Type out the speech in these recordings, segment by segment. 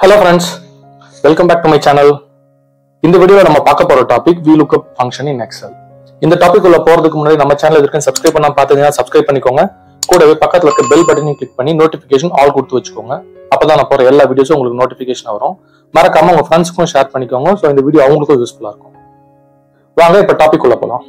hello friends welcome back to my channel இந்த வீடியோவில் நம்ம பார்க்க போற topic V lookup function in Excel இந்த டாபிக் உள்ள போறதுக்கு முன்னாடி நம்ம சேனல் இருக்க சப்ஸ்கிரைப் பண்ணாம பார்த்தீங்கன்னா சப்ஸ்கிரைப் பண்ணிக்கோங்க கூடவே பக்கத்துல இருக்க பெல் பட்டனையும் கிளிக் பண்ணி நோட்டிஃபிகேஷன் ஆல் கொடுத்து வச்சுக்கோங்க அப்பதான் நான் போற எல்லா வீடியோஸும் உங்களுக்கு நோட்டிஃபிகேஷன் வரும் மறக்காம உங்க ஃப்ரெண்ட்ஸ்க்கும் ஷேர் பண்ணிக்கோங்க ஸோ இந்த வீடியோ அவங்களுக்கும் யூஸ்ஃபுல்லா இருக்கும் வாங்க இப்ப டாபிக் உள்ள போலாம்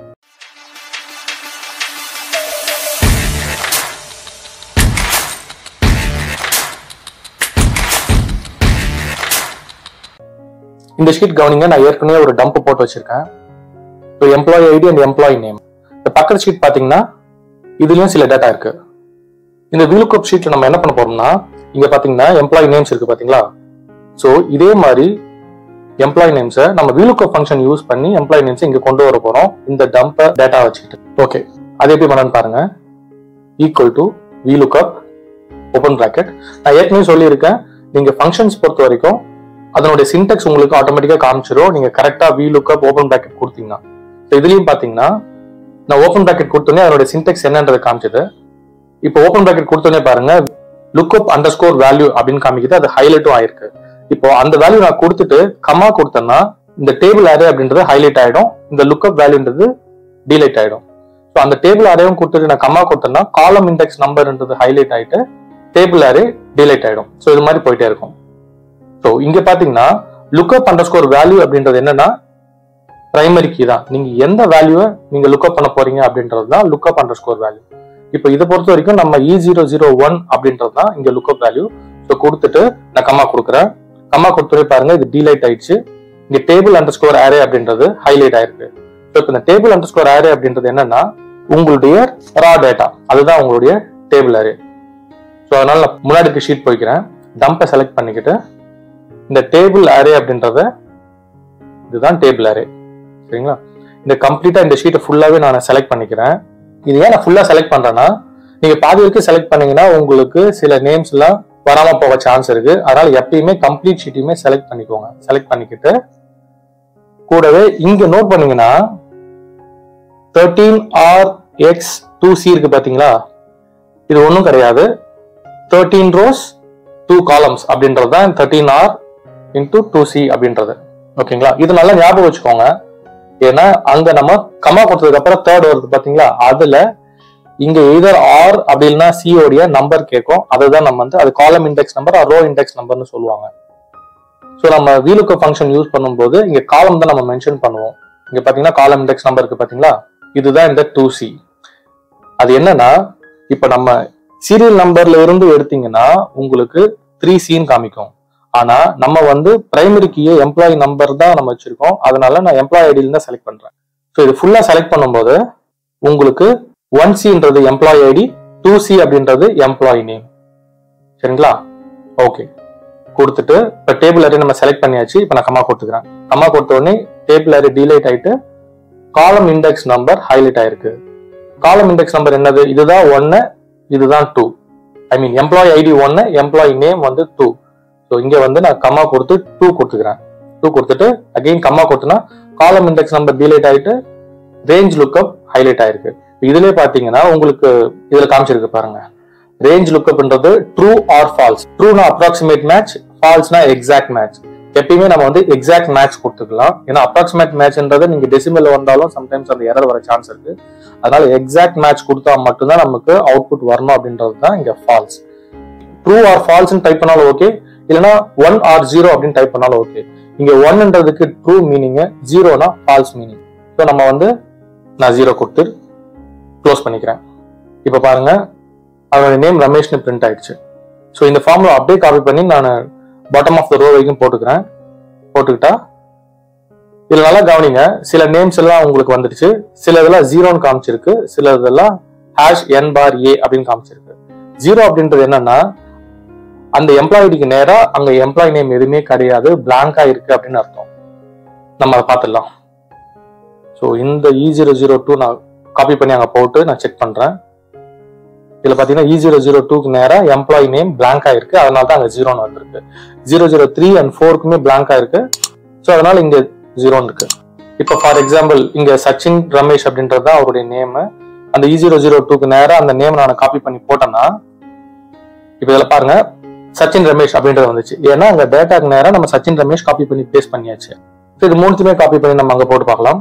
இந்த ஷீட் கவனிங்க நான் ஏற்கனவே ஒரு டம்ப் போட்டு வச்சிருக்கேன் இப்போ employee ID and employee name இந்த பக்கத்து ஷீட் பாத்தீங்கன்னா இதுலயும் சில டேட்டா இருக்கு இந்த விலுக்கப் ஷீட்ல நம்ம என்ன பண்ண போறோம்னா இங்க பாத்தீங்கன்னா எம்ப்ளாயி நேம்ஸ் இருக்கு பாத்தீங்களா சோ இதே மாதிரி எம்ப்ளாயி நேம்ஸை நம்ம விலுக்கப் ஃபங்க்ஷன் யூஸ் பண்ணி எம்ப்ளாயி நேம்ஸ் இங்க கொண்டு வர போறோம் இந்த டம்ப் டேட்டா வச்சுக்கிட்டு ஓகே அது எப்படி பண்ணலாம்னு பாருங்க equal to VLOOKUP open bracket நான் ஏற்கனவே சொல்லியிருக்கேன் நீங்க ஃபங்க்ஷன்ஸ் பொறுத்த வரைக்கும் அதனுடைய சின்டெக்ஸ் உங்களுக்கு ஆட்டோமேட்டிக்கா காமிச்சிரும் நீங்க கரெக்டா வி லுக்கப் ஓப்பன் பிராக்கெட் கொடுத்தீங்கன்னா So இதுலயும் பாத்தீங்கன்னா நான் ஓப்பன் பிராக்கெட் கொடுத்தோன்னே அதனுடைய சின்டெக்ஸ் என்னன்றது காமிச்சது இப்போ ஓப்பன் பிராக்கெட் கொடுத்தோன்னே பாருங்க லுக்அப் அண்டர் ஸ்கோர் வேல்யூ அப்படின்னு காமிக்குது அது ஹைலைட்டும் ஆயிருக்கு இப்போ அந்த வேல்யூ நான் கொடுத்துட்டு கமா கொடுத்தேன்னா இந்த டேபிள் அரே அப்படின்றது ஹைலைட் ஆயிடும் இந்த லுக்அப் வேல்யூன்றது டீலைட் ஆயிடும் ஸோ அந்த டேபிள் அரேவும் கொடுத்துட்டு நான் கமா கொடுத்தேன்னா காலம் இண்டெக்ஸ் நம்பர்ன்றது ஹைலைட் ஆயிட்டு டேபிள் அரே டீலைட் ஆயிடும் ஸோ இது மாதிரி போயிட்டே இருக்கும் ஸோ இங்க பாத்தீங்கன்னா லுக்அப் அண்டர் ஸ்கோர் வேல்யூ அப்படின்றது என்னன்னா பிரைமரி கீ தான் நீங்க எந்த வேல்யூவை நீங்க லுக்அப் பண்ண போறீங்க அப்படின்றது தான் லுக்அப் அண்டர் ஸ்கோர் வேல்யூ இப்போ இதை பொறுத்த வரைக்கும் நம்ம இ ஜீரோ ஜீரோ ஒன் அப்படின்றது தான் இங்க லுக்அப் வேல்யூ ஸோ கொடுத்துட்டு நான் கம்மா கொடுக்குறேன் கம்மா கொடுத்துட்டு பாருங்க இது டீலைட் ஆயிடுச்சு இங்க டேபிள் அண்டர் ஸ்கோர் அரே அப்படின்றது ஹைலைட் ஆயிருக்கு ஸோ இப்போ இந்த டேபிள் அண்டர் ஸ்கோர் அரே அப்படின்றது என்னன்னா உங்களுடைய ரா டேட்டா அதுதான் உங்களுடைய டேபிள் அரே ஸோ அதனால நான் முன்னாடி ஷீட் போய்க்கிறேன் டம்பை செலக்ட் பண்ணிக்கிட்டு இந்த டேபிள் அரே அப்படின்றத இதுதான் டேபிள் அரே சரிங்களா இந்த கம்ப்ளீட்டா இந்த ஷீட்டை ஃபுல்லாவே நான் செலக்ட் பண்ணிக்கிறேன் இது ஏன் நான் ஃபுல்லா செலக்ட் பண்றேன்னா நீங்க பாதி வரைக்கும் செலக்ட் பண்ணீங்கன்னா உங்களுக்கு சில நேம்ஸ் எல்லாம் வராம போக சான்ஸ் இருக்கு அதனால எப்பயுமே கம்ப்ளீட் ஷீட்டையுமே செலக்ட் பண்ணிக்கோங்க செலக்ட் பண்ணிக்கிட்டு கூடவே இங்க நோட் பண்ணீங்கன்னா thirteen R X two C இருக்கு பாத்தீங்களா இது ஒன்றும் கிடையாது தேர்ட்டீன் ரோஸ் டூ காலம்ஸ் அப்படின்றது தான் thirteen R into two C அப்படின்றது ஓகேங்களா இது நல்லா ஞாபகம் வச்சுக்கோங்க ஏன்னா அங்க நம்ம கமா கொடுத்ததுக்கு அப்புறம் தேர்ட் வருது பாத்தீங்களா அதுல இங்க எதர் ஆர் அப்படி இல்லைன்னா சி உடைய நம்பர் கேட்கும் அதுதான் நம்ம வந்து அது காலம் இண்டெக்ஸ் நம்பர் ரோ இண்டெக்ஸ் நம்பர்னு சொல்லுவாங்க ஸோ நம்ம வீலுக்கு ஃபங்க்ஷன் யூஸ் பண்ணும்போது இங்க காலம் தான் நம்ம மென்ஷன் பண்ணுவோம் இங்க பாத்தீங்கன்னா காலம் இண்டெக்ஸ் நம்பர் இருக்கு பாத்தீங்களா இதுதான் இந்த டூ சி அது என்னன்னா இப்ப நம்ம சீரியல் நம்பர்ல இருந்து எடுத்தீங்கன்னா உங்களுக்கு த்ரீ சின்னு காமிக்கும் ஆனா நம்ம வந்து பிரைமரி கீயை எம்ப்ளாயி நம்பர் தான் நம்ம வச்சிருக்கோம் அதனால நான் எம்ப்ளாயி ஐடியில தான் செலக்ட் பண்றேன் ஸோ இது ஃபுல்லா செலக்ட் பண்ணும்போது உங்களுக்கு ஒன் சின்றது எம்ப்ளாயி ஐடி டூ சி அப்படின்றது எம்ப்ளாயி நேம் சரிங்களா ஓகே கொடுத்துட்டு இப்போ டேபிள் அரே நம்ம செலக்ட் பண்ணியாச்சு இப்போ நான் கம்மா கொடுத்துக்கிறேன் கம்மா கொடுத்த உடனே டேபிள் அரே டீலைட் ஆயிட்டு காலம் இண்டெக்ஸ் நம்பர் ஹைலைட் ஆயிருக்கு காலம் இண்டெக்ஸ் நம்பர் என்னது இதுதான் ஒன்னு இதுதான் two I mean employee ID ஒன்னு எம்ப்ளாயி நேம் வந்து டூ ஸோ இங்க வந்து நான் கம்மா கொடுத்து டூ கொடுத்துக்கிறேன் டூ கொடுத்துட்டு அகைன் கம்மா கொடுத்தனா காலம் இண்டெக்ஸ் நம்பர் டீலைட் ஆயிட்டு ரேஞ்ச் லுக்கப் ஹைலைட் ஆயிருக்கு இதுலயே பாத்தீங்கன்னா உங்களுக்கு இதுல காமிச்சிருக்கு பாருங்க ரேஞ்ச் லுக்கப்ன்றது ட்ரூ ஆர் ஃபால்ஸ் ட்ரூனா அப்ராக்சிமேட் மேட்ச் ஃபால்ஸ்னா எக்ஸாக்ட் மேட்ச் எப்பயுமே நம்ம வந்து எக்ஸாக்ட் மேட்ச் கொடுத்துக்கலாம் ஏன்னா அப்ராக்சிமேட் மேட்ச்ன்றது நீங்க டெசிமல் வந்தாலும் சம்டைம்ஸ் அந்த எரர் வர சான்ஸ் இருக்கு அதனால எக்ஸாக்ட் மேட்ச் கொடுத்தா மட்டும்தான் நமக்கு அவுட்புட் வரணும் அப்படின்றது தான் இங்க false true or false type பண்ணாலும் ஓகே இல்லைன்னா ஒன் ஆர் ஜீரோ அப்படின்னு டைப் பண்ணாலும் ஓகே இங்க ஒன்ன்றதுக்கு ட்ரூ மீனிங் ஜீரோனா ஃபால்ஸ் மீனிங் ஸோ நம்ம வந்து நான் ஜீரோ கொடுத்து க்ளோஸ் பண்ணிக்கிறேன் இப்போ பாருங்க அதோட நேம் ரமேஷ்னு பிரிண்ட் ஆயிடுச்சு ஸோ இந்த ஃபார்ம்ல அப்படியே காப்பி பண்ணி நான் பாட்டம் ஆஃப் த ரோ வரைக்கும் போட்டுக்கிறேன் போட்டுக்கிட்டா இதுல நல்லா கவனிங்க சில நேம்ஸ் எல்லாம் உங்களுக்கு வந்துடுச்சு சில இதெல்லாம் ஜீரோன்னு காமிச்சிருக்கு சில இதெல்லாம் ஹேஷ் என் பார் ஏ அப்படின்னு காமிச்சிருக்கு ஜீரோ அப்படின்றது என்னன்னா அந்த எம்ப்ளாயிக்கு நேரா அங்க எம்ப்ளாயி நேம் எதுவுமே கிடையாது பிளாங்கா இருக்கு அப்படின்னு அர்த்தம் நம்ம அதை பார்த்துடலாம் ஸோ இந்த இ ஜீரோ ஜீரோ டூ நான் காப்பி பண்ணி அங்கே போட்டு நான் செக் பண்றேன் இதுல பாத்தீங்கன்னா இ ஜீரோ ஜீரோ டூக்கு நேரா எம்ப்ளாயி நேம் பிளாங்கா இருக்கு அதனால தான் அங்க ஜீரோன்னு வந்திருக்கு ஜீரோ ஜீரோ த்ரீ அண்ட் ஃபோருக்குமே பிளாங்கா இருக்கு ஸோ அதனால இங்க ஜீரோன்னு இருக்கு இப்போ ஃபார் எக்ஸாம்பிள் இங்க சச்சின் ரமேஷ் அப்படின்றது தான் அவருடைய நேம் அந்த இ ஜீரோ ஜீரோ டூக்கு நேரா அந்த நேம் நான் காப்பி பண்ணி போட்டேன்னா இப்போ இதில் பாருங்க சச்சின் ரமேஷ் அப்படின்றது வந்துச்சு ஏன்னா அங்க டேட்டாக்கு நேரம் நம்ம சச்சின் ரமேஷ் காப்பி பண்ணி பேஸ்ட் பண்ணியாச்சு So, இது மூணுத்தையுமே காப்பி பண்ணி நம்ம அங்க போட்டு பார்க்கலாம்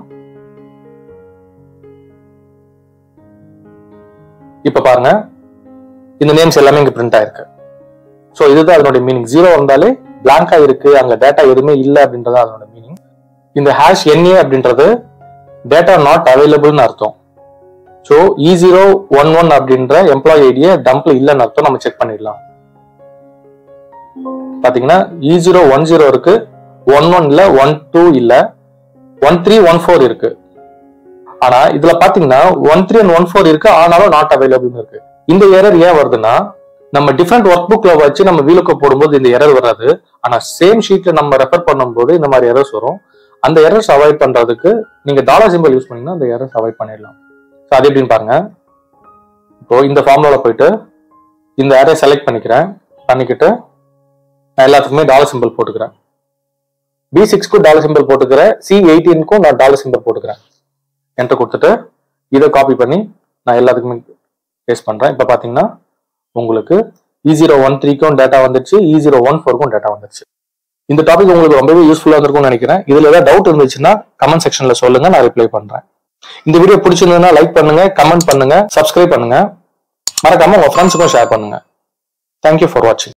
இப்ப பாருங்க இந்த நேம்ஸ் எல்லாமே இங்க பிரிண்ட் ஆயிருக்கு ஸோ இதுதான் அதனுடைய மீனிங் ஜீரோ வந்தாலே பிளாங்கா இருக்கு அங்க டேட்டா எதுவுமே இல்லை அப்படின்றது அதனோட மீனிங் இந்த ஹேஷ் என்ஏ அப்படின்றது டேட்டா நாட் அவைலபிள்னு அர்த்தம் so E zero one one அப்படின்ற எம்ப்ளாயி ஐடியை டம்ப்ல இல்லைன்னு அர்த்தம் நம்ம செக் பண்ணிடலாம் பாத்தீங்கன்னா இ ஜீரோ ஒன் ஜீரோ இருக்கு ஒன் ஒன் இல்ல ஒன் டூ இல்ல ஒன் த்ரீ ஒன் ஃபோர் இருக்கு ஆனா இதுல பாத்தீங்கன்னா one three and one four இருக்கு ஆனாலும் நாட் அவைலபிள் இருக்கு இந்த எரர் ஏன் வருதுன்னா நம்ம டிஃப்ரெண்ட் ஒர்க் புக்ல வச்சு நம்ம வீலுக்கு போடும்போது இந்த எரர் வராது ஆனா சேம் ஷீட்ல நம்ம ரெஃபர் பண்ணும்போது இந்த மாதிரி எரர்ஸ் வரும் அந்த எரர்ஸ் அவாய்ட் பண்றதுக்கு நீங்க டாலர் சிம்பிள் யூஸ் பண்ணீங்கன்னா அந்த எரர்ஸ் அவாய்ட் பண்ணிடலாம் ஸோ அது எப்படின்னு பாருங்க இப்போ இந்த ஃபார்முலால போயிட்டு இந்த அரே செலக்ட் பண்ணிக்கிறேன் பண்ணிக்கிட்டு நான் எல்லாத்துக்குமே டாலர் சிம்பிள் போட்டுக்கிறேன் பி சிக்ஸ்க்கும் டாலர் சிம்பிள் போட்டுக்கிறேன் சி எயிட்டீனுக்கும் நான் டாலர் சிம்பிள் போட்டுக்கிறேன் என்டர் கொடுத்துட்டு இதை காப்பி பண்ணி நான் எல்லாத்துக்குமே பேஸ்ட் பண்றேன் இப்போ பார்த்தீங்கன்னா உங்களுக்கு இ ஜீரோ ஒன் த்ரீக்கும் டேட்டா வந்துருச்சு இ ஜீரோ ஒன் ஃபோருக்கும் டேட்டா வந்துருச்சு இந்த டாபிக் உங்களுக்கு ரொம்பவே யூஸ்ஃபுல்லாக இருந்திருக்கும்னு நினைக்கிறேன் இதுல ஏதாவது டவுட் இருந்துச்சுன்னா கமெண்ட் செக்ஷன்ல சொல்லுங்க நான் ரிப்ளை பண்றேன் இந்த வீடியோ பிடிச்சிருந்ததுன்னா லைக் பண்ணுங்க கமெண்ட் பண்ணுங்க சப்ஸ்கிரைப் பண்ணுங்க மறக்காம உங்க ஃப்ரெண்ட்ஸுக்கும் ஷேர் பண்ணுங்க தேங்க்யூ ஃபார் வாட்சிங்